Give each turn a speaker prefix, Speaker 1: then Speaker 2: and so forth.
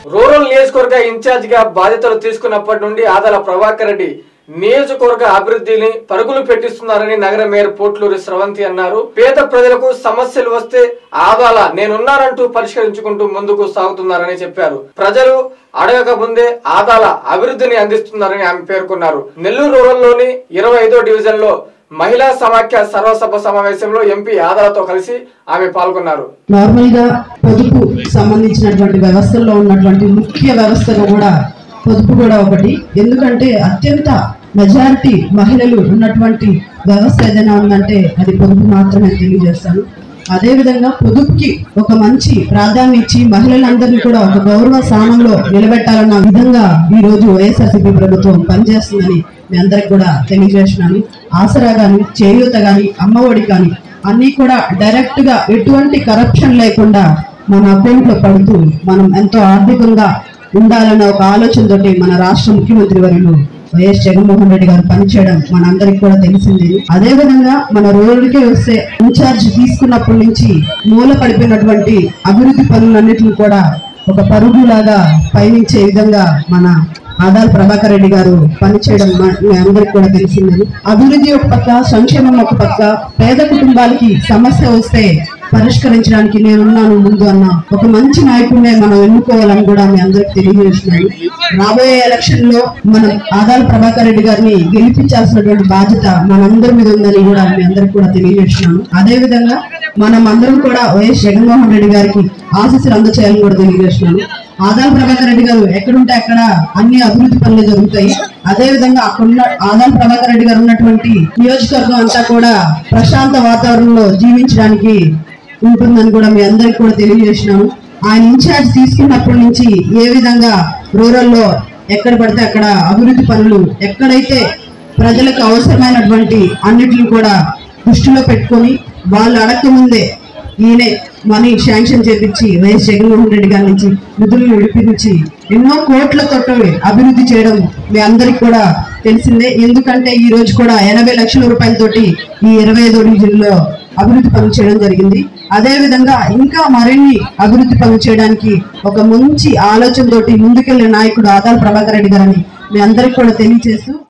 Speaker 1: rural నియోజకవర్గ incharge గా బాధ్యతలు తీసుకున్నప్పటి నుండి ఆదాల ప్రభాకర్ రెడ్డి నియోజకవర్గ అభివృద్ధిని పరుగులు పెట్టిస్తున్నారని నగర మేయర్ పోట్లూరి స్రవంతి అన్నారు పేద ప్రజలకు సమస్యలు వస్తే ఆదాల నేనున్నానంటూ పరిష్కరించుకుంటూ ముందుకు సాగుతున్నారని చెప్పారు ప్రజలు అడగక ముందే ఆదాల అభివృద్ధిని అందిస్తున్నారని ఆమె పేర్కొన్నారు నెల్లూరు రూరల్ లోని ఇరవై ఐదో డివిజన్ లో మహిళా సమాఖ్య సర్వసభ సమావేశంలో ఎంపీ ఆదాలతో కలిసి ఆమె పాల్గొన్నారు
Speaker 2: నార్మల్ గా పొదుపు సంబంధించినటువంటి వ్యవస్థల్లో ఉన్నటువంటి ముఖ్య వ్యవస్థగా కూడా పొదుపు కూడా ఒకటి ఎందుకంటే అత్యంత మెజారిటీ మహిళలు ఉన్నటువంటి వ్యవస్థ ఏదైనా ఉందంటే అది పొదుపు మాత్రమే తెలియజేస్తాను అదేవిధంగా పొదుపుకి ఒక మంచి ప్రాధాన్యం ఇచ్చి మహిళలందరినీ కూడా ఒక గౌరవ స్థానంలో నిలబెట్టాలన్న విధంగా ఈ రోజు వైఎస్ఆర్సీపీ ప్రభుత్వం పనిచేస్తుందని మీ అందరికి కూడా తెలియజేస్తున్నాను ఆసరా గాని చేయూత గాని అమ్మఒడి కానీ అన్ని కూడా డైరెక్ట్ గా ఎటువంటి కరప్షన్ లేకుండా మన అకౌంట్ లో పడుతూ మనం ఎంతో ఆర్థికంగా ఉండాలన్న ఒక ఆలోచనతోటి మన రాష్ట్ర ముఖ్యమంత్రి వర్యులు వైఎస్ జగన్మోహన్ రెడ్డి గారు పనిచేయడం మనందరికి కూడా తెలిసిందే అదే విధంగా మన రూరల్కే వస్తే ఇన్ఛార్జ్ తీసుకున్నప్పటి నుంచి మూల పడిపోయినటువంటి అభివృద్ధి పనులన్నిటిని కూడా ఒక పరుగులాగా పయనించే విధంగా మన ఆదాల్ ప్రభాకర్ రెడ్డి గారు పనిచేయడం మ- మీ అందరికి కూడా తెలిసిందని అభివృద్ధి ఒక పక్క సంక్షేమం ఒక పక్క పేద కుటుంబాలకి సమస్య వస్తే పరిష్కరించడానికి నేనున్నాను ముందు అన్న ఒక మంచి నాయకుడినే మనం ఎన్నుకోవాలని కూడా మీ అందరికి తెలియజేస్తున్నాను రాబోయే ఎలక్షన్ లో మనం ఆదాల్ ప్రభాకర్ రెడ్డి గారిని గెలిపించాల్సినటువంటి బాధ్యత మనందరి మీద ఉందని కూడా మీ అందరికి కూడా తెలియజేస్తున్నాను అదే విధంగా మనం అందరం కూడా వైఎస్ జగన్మోహన్ రెడ్డి గారికి ఆశీస్సులు అందచేయాలని కూడా తెలియజేస్తున్నాను ఆదాల్ ప్రభాకర్ రెడ్డి గారు ఎక్కడుంటే అక్కడ అన్ని అభివృద్ధి పనులు జరుగుతాయి అదే విధంగా అక్కడ ఉన్న ఆదాల్ ప్రభాకర్ రెడ్డి గారు ఉన్నటువంటి నియోజకవర్గం అంతా కూడా ప్రశాంత వాతావరణంలో జీవించడానికి ఉంటుందని కూడా మీ అందరికి కూడా తెలియజేసినాము ఆయన ఇన్ఛార్జ్ తీసుకున్నప్పటి నుంచి ఏ విధంగా రూరల్లో ఎక్కడ పడితే అక్కడ అభివృద్ధి పనులు ఎక్కడైతే ప్రజలకు అవసరమైనటువంటి అన్నిటిని కూడా దృష్టిలో పెట్టుకొని వాళ్ళు అడగకముందే ఈయనే మనీ శాంక్షన్ చేపించి వైఎస్ జగన్మోహన్ రెడ్డి గారి నుంచి నిధులను విడిపించి ఎన్నో కోట్లతో అభివృద్ధి చేయడం మీ అందరికి కూడా తెలిసిందే ఎందుకంటే ఈ రోజు కూడా ఎనభై లక్షల రూపాయలతోటి ఈ ఇరవై ఐదో డివిజన్లో అభివృద్ధి పనులు చేయడం జరిగింది అదే విధంగా ఇంకా మరిన్ని అభివృద్ధి పనులు చేయడానికి ఒక మంచి ఆలోచనతోటి ముందుకెళ్లే నాయకుడు ఆదాల్ ప్రభాకర్ రెడ్డి గారని మీ అందరికి కూడా తెలియజేస్తూ